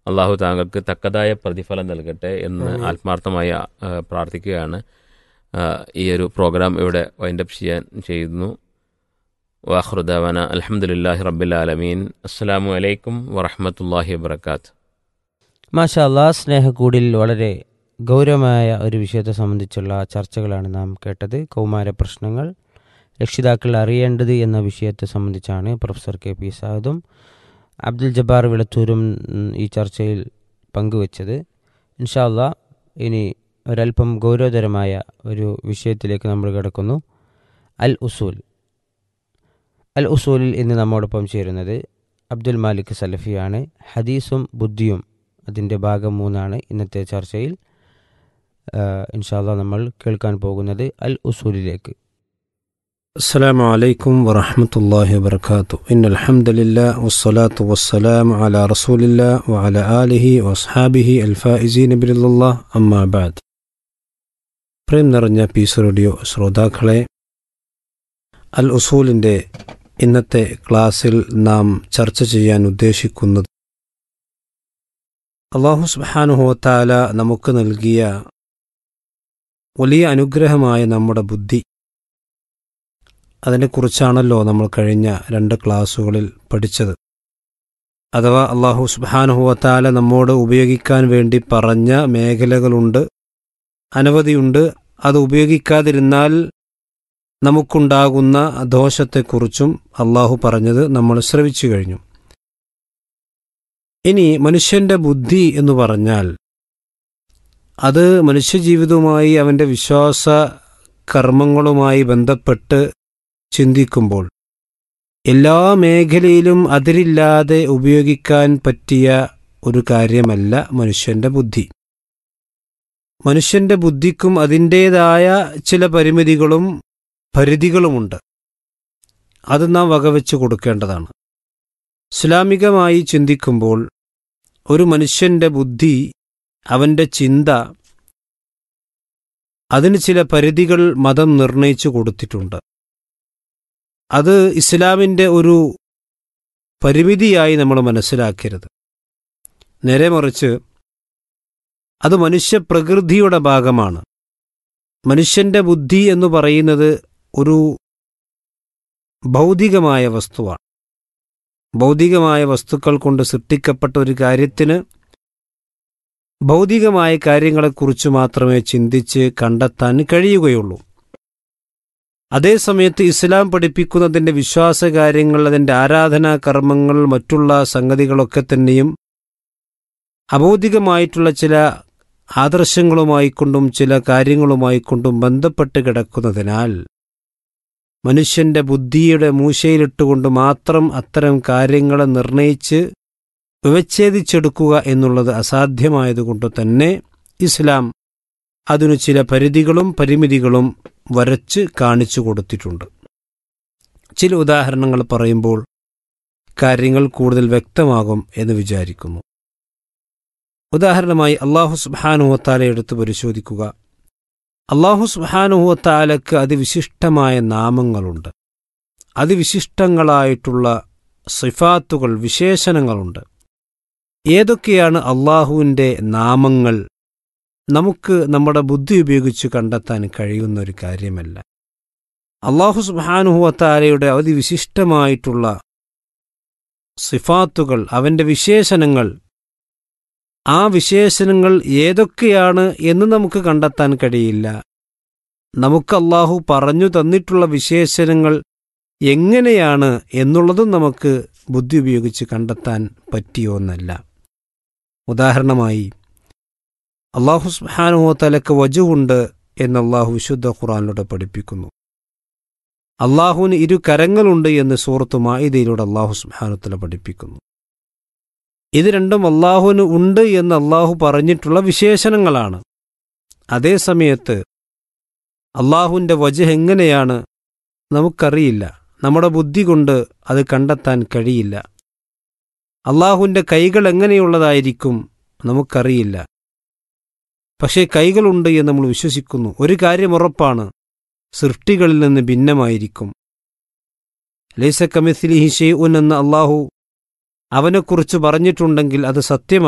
അള്ളാഹു താങ്കൾക്ക് തക്കതായ പ്രതിഫലം നൽകട്ടെ എന്ന് ആത്മാർത്ഥമായി ആ, പ്രാർത്ഥിക്കുകയാണ് ആ, ഈ ഒരു പ്രോഗ്രാം ഇവിടെ വൈൻഡപ്പ് ചെയ്യാൻ ചെയ്യുന്നു വാഹൃദാവന അലഹമുല്ലാഹി റബ്ബിലാലമീൻ അസ്സാം വലൈക്കും വറഹമത്തല്ലാഹി വാബർക്കാത്ത് മാഷാ അല്ലാ സ്നേഹക്കൂടിൽ വളരെ ഗൗരവമായ ഒരു വിഷയത്തെ സംബന്ധിച്ചുള്ള ചർച്ചകളാണ് നാം കേട്ടത് കൗമാര പ്രശ്നങ്ങൾ രക്ഷിതാക്കൾ അറിയേണ്ടത് എന്ന വിഷയത്തെ സംബന്ധിച്ചാണ് പ്രൊഫസർ കെ പി സാദും അബ്ദുൽ ജബ്ബാർ വിളത്തൂരും ഉം, ഈ ചർച്ചയിൽ പങ്കുവച്ചത് ഇൻഷാ അല്ലാ ഇനി ഒരല്പം ഗൗരവതരമായ ഒരു വിഷയത്തിലേക്ക് നമ്മൾ കിടക്കുന്നു അൽ ഉസൂൽ അൽ ഉസൂലിൽ ഇന്ന് നമ്മോടൊപ്പം ചേരുന്നത് അബ്ദുൽ മാലിക് സലഫിയാണ് ഹദീസും ബുദ്ധിയും അതിൻ്റെ ഭാഗം മൂന്നാണ് ഇന്നത്തെ ചർച്ചയിൽ ഇൻഷാല്ല നമ്മൾ കേൾക്കാൻ പോകുന്നത് അൽ ഉസൂലിലേക്ക് السلام عليكم ورحمة الله وبركاته إن الحمد لله والصلاة والسلام على رسول الله وعلى آله وأصحابه الفائزين برضا الله أما بعد പ്രേം നിറഞ്ഞ പീസ് റേഡിയോ ശ്രോതാക്കളെ അൽ ഉസൂലിൻ്റെ ഇന്നത്തെ ക്ലാസ്സിൽ നാം ചർച്ച ചെയ്യാൻ ഉദ്ദേശിക്കുന്നത് അള്ളാഹു സുബാനുഹോത്താല നമുക്ക് നൽകിയ വലിയ അനുഗ്രഹമായ നമ്മുടെ ബുദ്ധി അതിനെക്കുറിച്ചാണല്ലോ നമ്മൾ കഴിഞ്ഞ രണ്ട് ക്ലാസ്സുകളിൽ പഠിച്ചത് അഥവാ അള്ളാഹു സുബാനുഹുവത്താല നമ്മോട് ഉപയോഗിക്കാൻ വേണ്ടി പറഞ്ഞ മേഖലകളുണ്ട് അനവധിയുണ്ട് അത് ഉപയോഗിക്കാതിരുന്നാൽ നമുക്കുണ്ടാകുന്ന ദോഷത്തെക്കുറിച്ചും അള്ളാഹു പറഞ്ഞത് നമ്മൾ ശ്രവിച്ചു കഴിഞ്ഞു ഇനി മനുഷ്യന്റെ ബുദ്ധി എന്ന് പറഞ്ഞാൽ അത് മനുഷ്യജീവിതവുമായി അവൻ്റെ വിശ്വാസ കർമ്മങ്ങളുമായി ബന്ധപ്പെട്ട് ചിന്തിക്കുമ്പോൾ എല്ലാ മേഖലയിലും അതിരില്ലാതെ ഉപയോഗിക്കാൻ പറ്റിയ ഒരു കാര്യമല്ല മനുഷ്യന്റെ ബുദ്ധി മനുഷ്യന്റെ ബുദ്ധിക്കും അതിൻ്റേതായ ചില പരിമിതികളും പരിധികളുമുണ്ട് അത് നാം വകവെച്ച് കൊടുക്കേണ്ടതാണ് ഇസ്ലാമികമായി ചിന്തിക്കുമ്പോൾ ഒരു മനുഷ്യന്റെ ബുദ്ധി അവന്റെ ചിന്ത അതിന് ചില പരിധികൾ മതം നിർണയിച്ചു കൊടുത്തിട്ടുണ്ട് അത് ഇസ്ലാമിൻ്റെ ഒരു പരിമിതിയായി നമ്മൾ മനസ്സിലാക്കരുത് നേരെ മറിച്ച് അത് മനുഷ്യപ്രകൃതിയുടെ ഭാഗമാണ് മനുഷ്യന്റെ ബുദ്ധി എന്ന് പറയുന്നത് ഒരു ഭൗതികമായ വസ്തുവാണ് ഭൗതികമായ വസ്തുക്കൾ കൊണ്ട് സൃഷ്ടിക്കപ്പെട്ട ഒരു കാര്യത്തിന് ഭൗതികമായ കാര്യങ്ങളെക്കുറിച്ച് മാത്രമേ ചിന്തിച്ച് കണ്ടെത്താൻ കഴിയുകയുള്ളൂ അതേസമയത്ത് ഇസ്ലാം പഠിപ്പിക്കുന്നതിൻ്റെ വിശ്വാസകാര്യങ്ങൾ അതിൻ്റെ ആരാധനാ കർമ്മങ്ങൾ മറ്റുള്ള സംഗതികളൊക്കെ തന്നെയും അബൗദികമായിട്ടുള്ള ചില ആദർശങ്ങളുമായിക്കൊണ്ടും ചില കാര്യങ്ങളുമായിക്കൊണ്ടും ബന്ധപ്പെട്ട് കിടക്കുന്നതിനാൽ മനുഷ്യന്റെ ബുദ്ധിയുടെ മൂശയിലിട്ടുകൊണ്ട് മാത്രം അത്തരം കാര്യങ്ങളെ നിർണയിച്ച് വിവച്ഛേദിച്ചെടുക്കുക എന്നുള്ളത് അസാധ്യമായതുകൊണ്ട് തന്നെ ഇസ്ലാം അതിനു ചില പരിധികളും പരിമിതികളും വരച്ച് കാണിച്ചു കൊടുത്തിട്ടുണ്ട് ചില ഉദാഹരണങ്ങൾ പറയുമ്പോൾ കാര്യങ്ങൾ കൂടുതൽ വ്യക്തമാകും എന്ന് വിചാരിക്കുന്നു ഉദാഹരണമായി അള്ളാഹു സുബാനുഹത്താല എടുത്ത് പരിശോധിക്കുക അള്ളാഹു സുബാനുഹത്താലക്ക് അതിവിശിഷ്ടമായ നാമങ്ങളുണ്ട് അതിവിശിഷ്ടങ്ങളായിട്ടുള്ള സിഫാത്തുകൾ വിശേഷണങ്ങളുണ്ട് ഏതൊക്കെയാണ് അള്ളാഹുവിൻ്റെ നാമങ്ങൾ നമുക്ക് നമ്മുടെ ബുദ്ധി ഉപയോഗിച്ച് കണ്ടെത്താൻ കഴിയുന്ന ഒരു കാര്യമല്ല അള്ളാഹു സുബാനുഹുവത്താലയുടെ അതിവിശിഷ്ടമായിട്ടുള്ള സിഫാത്തുകൾ അവൻ്റെ വിശേഷണങ്ങൾ ആ വിശേഷണങ്ങൾ ഏതൊക്കെയാണ് എന്ന് നമുക്ക് കണ്ടെത്താൻ കഴിയില്ല നമുക്ക് അള്ളാഹു പറഞ്ഞു തന്നിട്ടുള്ള വിശേഷണങ്ങൾ എങ്ങനെയാണ് എന്നുള്ളതും നമുക്ക് ബുദ്ധി ഉപയോഗിച്ച് കണ്ടെത്താൻ പറ്റിയോ എന്നല്ല ഉദാഹരണമായി അള്ളാഹു സുബാനുഹോത്തലക്ക് വജുവുണ്ട് എന്ന് അള്ളാഹു വിശുദ്ധ ഖുറാനിലൂടെ പഠിപ്പിക്കുന്നു അള്ളാഹുവിന് ഇരു കരങ്ങളുണ്ട് എന്ന് സൂറത്ത് മായിദയിലൂടെ അള്ളാഹു സുബാനുത്തല പഠിപ്പിക്കുന്നു ഇത് രണ്ടും അള്ളാഹുവിന് ഉണ്ട് എന്ന് അള്ളാഹു പറഞ്ഞിട്ടുള്ള വിശേഷണങ്ങളാണ് അതേസമയത്ത് അള്ളാഹുവിൻ്റെ വജഹ് എങ്ങനെയാണ് നമുക്കറിയില്ല നമ്മുടെ ബുദ്ധി കൊണ്ട് അത് കണ്ടെത്താൻ കഴിയില്ല അള്ളാഹുവിൻ്റെ കൈകൾ എങ്ങനെയുള്ളതായിരിക്കും നമുക്കറിയില്ല പക്ഷേ കൈകളുണ്ട് എന്ന് നമ്മൾ വിശ്വസിക്കുന്നു ഒരു കാര്യം ഉറപ്പാണ് സൃഷ്ടികളിൽ നിന്ന് ഭിന്നമായിരിക്കും ലൈസ കമിസ്ലിഹി ഷെയ്ഉൻ എന്ന് അള്ളാഹു അവനെക്കുറിച്ച് പറഞ്ഞിട്ടുണ്ടെങ്കിൽ അത് സത്യമാണ്